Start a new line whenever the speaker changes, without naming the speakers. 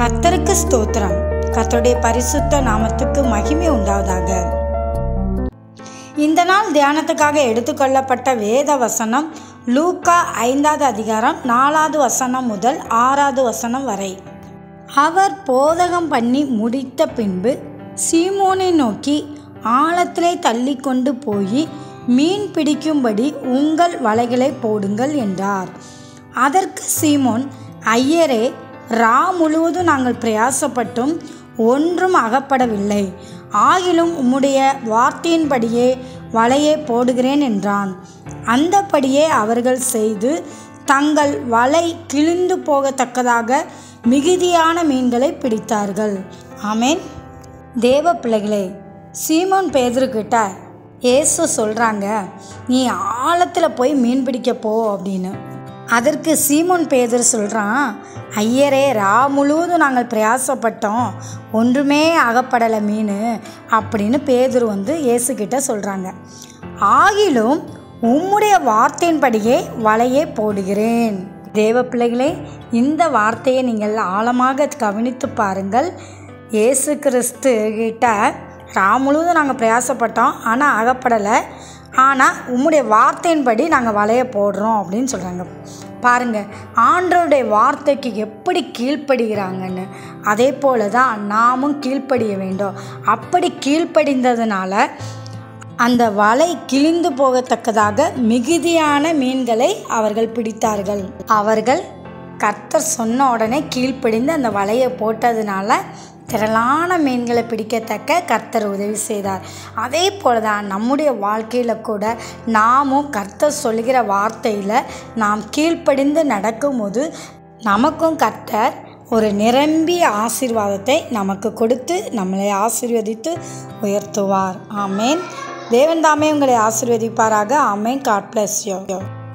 கர்த்தருக்கு ஸ்தோத்திரம் கர்த்தருடைய பரிசுத்த நாமத்துக்கு மகிமை உண்டாவதாக இந்த நாள் தியானத்துக்காக எடுத்துக்கொள்ளப்பட்ட வேத வசனம் லூக்கா ஐந்தாவது அதிகாரம் நாலாவது வசனம் முதல் ஆறாவது வசனம் வரை அவர் போதகம் பண்ணி முடித்த பின்பு சீமோனை நோக்கி ஆழத்திலே தள்ளி கொண்டு போய் மீன் பிடிக்கும்படி உங்கள் வலைகளை போடுங்கள் என்றார் அதற்கு சீமோன் ஐயரே ரா முழுவதும் நாங்கள் பிரயாசப்பட்டும் ஒன்றும் அகப்படவில்லை ஆகிலும் உம்முடைய வார்த்தையின்படியே வலையை போடுகிறேன் என்றான் அந்தபடியே அவர்கள் செய்து தங்கள் வலை கிழிந்து போகத்தக்கதாக மிகுதியான மீன்களை பிடித்தார்கள் ஆமேன் தேவ பிள்ளைகளே சீமோன் பேதர்கிட்ட ஏசு சொல்கிறாங்க நீ ஆழத்தில் போய் மீன் பிடிக்க போ அப்படின்னு அதற்கு சீமோன் பேதர் சொல்கிறான் ஐயரே ரா முழுவதும் நாங்கள் பிரயாசப்பட்டோம் ஒன்றுமே அகப்படலை மீன் அப்படின்னு பேதர் வந்து இயேசுக்கிட்ட சொல்கிறாங்க ஆகிலும் உம்முடைய வார்த்தையின்படியே வலையை போடுகிறேன் தேவ பிள்ளைகளே இந்த வார்த்தையை நீங்கள் ஆழமாக கவனித்து பாருங்கள் இயேசு கிறிஸ்து கிட்ட ரா முழுவதும் நாங்கள் பிரயாசப்பட்டோம் ஆனால் அகப்படலை ஆனால் உம்முடைய வார்த்தையின்படி நாங்கள் வலைய போடுறோம் அப்படின்னு சொல்கிறாங்க பாருங்கள் ஆண்டவருடைய வார்த்தைக்கு எப்படி கீழ்ப்படுகிறாங்கன்னு அதே போல தான் நாமும் கீழ்ப்படிய வேண்டும் அப்படி கீழ்ப்படிந்ததுனால அந்த வலை கிழிந்து போகத்தக்கதாக மிகுதியான மீன்களை அவர்கள் பிடித்தார்கள் அவர்கள் கர்த்தர் சொன்ன உடனே கீழ்ப்படிந்து அந்த வலையை போட்டதுனால திரளான மீன்களை பிடிக்கத்தக்க கர்த்தர் உதவி செய்தார் அதே போல தான் நம்முடைய வாழ்க்கையில் கூட நாமும் கர்த்தர் சொல்கிற வார்த்தையில் நாம் கீழ்ப்படிந்து நடக்கும்போது நமக்கும் கர்த்தர் ஒரு நிரம்பிய ஆசீர்வாதத்தை நமக்கு கொடுத்து நம்மளை ஆசீர்வதித்து உயர்த்துவார் ஆமேன் தேவன் தாமே உங்களை ஆசீர்வதிப்பாராக ஆமேன் காட் பிளஸ் யோ